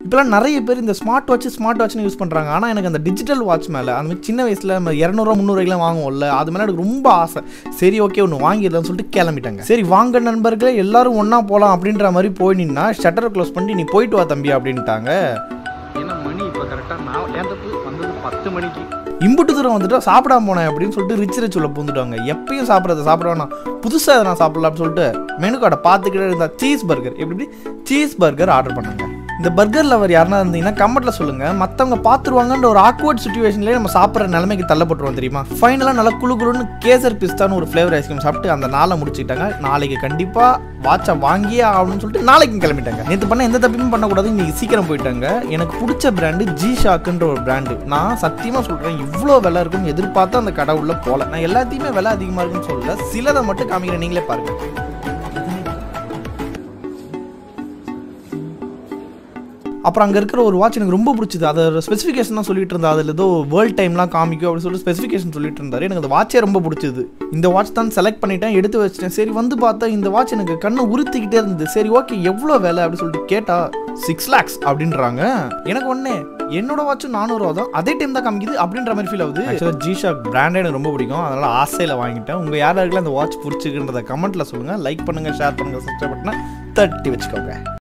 இப்போலாம் நிறைய பேர் இந்த ஸ்மார்ட் வாட்ச் ஸ்மார்ட் வாட்ச்னு யூஸ் பண்ணுறாங்க ஆனால் எனக்கு அந்த டிஜிட்டல் வாட்ச் மேலே அந்த மாதிரி சின்ன வயசில் நம்ம இரநூறுவா முந்நூறுவாய்க்குலாம் வாங்குவோம்ல அது மேலே எனக்கு ரொம்ப ஆசை சரி ஓகே ஒன்று வாங்கிடலாம்னு சொல்லிட்டு கிளம்பிட்டாங்க சரி வாங்க நண்பர்களே எல்லாரும் ஒன்றா போகலாம் அப்படின்ற மாதிரி போய் நின்னா ஷட்டரை க்ளோஸ் பண்ணி நீ போயிட்டு வா தம்பி அப்படின்ட்டாங்க ஏன்னா மணி இப்போ கரெக்டாக நான் ஏன் தப்பு வந்தது பத்து மணிக்கு இம்புட்டு தூரம் வந்துட்டா சாப்பிடாம போனேன் அப்படின்னு சொல்லிட்டு ரிச் ரிச் உள்ள பூந்துட்டாங்க எப்பயும் சாப்பிட்றத சாப்பிட வேணாம் புதுசாக எதை நான் சாப்பிடலாம் அப்படின்னு சொல்லிட்டு மெனு கார்டை பார்த்துக்கிட்டே இருந்தா சீஸ் பர்கர் எப்படி எப்படி சீஸ் பர்கர் ஆர்டர் பண்ணாங்க இந்த பர்கர் லவர் யாருன்னா இருந்தீங்கன்னா கமெண்ட்ல சொல்லுங்க மற்றவங்க பார்த்துருவாங்கன்ற ஒரு ஆக்வர்ட் சுச்சுவேஷன்லேயே நம்ம சாப்பிட்ற நிலைமைக்கு தள்ளப்பட்டுருவோம் தெரியுமா ஃபைனலாக நல்லா குளு குளுன்னு கேசர் பிஸ்தான்னு ஒரு ஃப்ளேவர் ஐஸ்கிரீம் சாப்பிட்டு அந்த நாளை முடிச்சுக்கிட்டாங்க நாளைக்கு கண்டிப்பாக வாட்சை வாங்கியே ஆகணும்னு சொல்லிட்டு நாளைக்கு கிளம்பிட்டாங்க நேற்று பண்ண எந்த தப்புமே பண்ணக்கூடாது இன்னைக்கு சீக்கிரம் போயிட்டாங்க எனக்கு பிடிச்ச பிராண்டு ஜி ஷாக்குன்ற ஒரு பிராண்டு நான் சத்தியமாக சொல்கிறேன் இவ்வளோ விலை இருக்குன்னு எதிர்பார்த்து அந்த கடை உள்ள போகல நான் எல்லாத்தையுமே விலை அதிகமாக இருக்குன்னு சொல்லல சிலதை மட்டும் காமிக்கிறேன் நீங்களே பாருங்க அப்புறம் அங்கே இருக்கிற ஒரு வாட்ச் எனக்கு ரொம்ப பிடிச்சது அதோட ஸ்பெசிஃபிகேஷன் தான் சொல்லிட்டு இருந்தா அதில் ஏதோ வேர்ல்ட் டைம்லாம் காமிக்கும் அப்படின்னு சொல்லிட்டு ஸ்பெசிஃபிகேஷன் சொல்லிட்டு இருந்தாரு எனக்கு அந்த வாட்சே ரொம்ப பிடிச்சது இந்த வாட்ச் தான் செலக்ட் பண்ணிட்டேன் எடுத்து வச்சிட்டேன் சரி வந்து பார்த்தா இந்த வாட்ச் எனக்கு கண்ணை உறுத்திக்கிட்டே இருந்தது சரி ஓகே எவ்வளோ வேலை அப்படின்னு சொல்லிட்டு கேட்டா சிக்ஸ் லேக்ஸ் அப்படின்றாங்க எனக்கு ஒன்னே என்னோட வாட்சும் நானூறுவா தான் அதே டைம் தான் காமிக்குது அப்படின்ற மாதிரி ஃபீல் ஆகுது ஆக்சுவலாக ஜிஷாக் பிராண்டே எனக்கு ரொம்ப பிடிக்கும் அதனால ஆசையில் வாங்கிட்டேன் உங்கள் யார் யாருக்கெல்லாம் இந்த வாட்ச் பிடிச்சிருக்குன்றத கமெண்ட்டில் சொல்லுங்கள் லைக் பண்ணுங்கள் ஷேர் பண்ணுங்கள் சப்ஸ்கிரைப் பண்ணால் தட்டி வச்சுக்கோங்க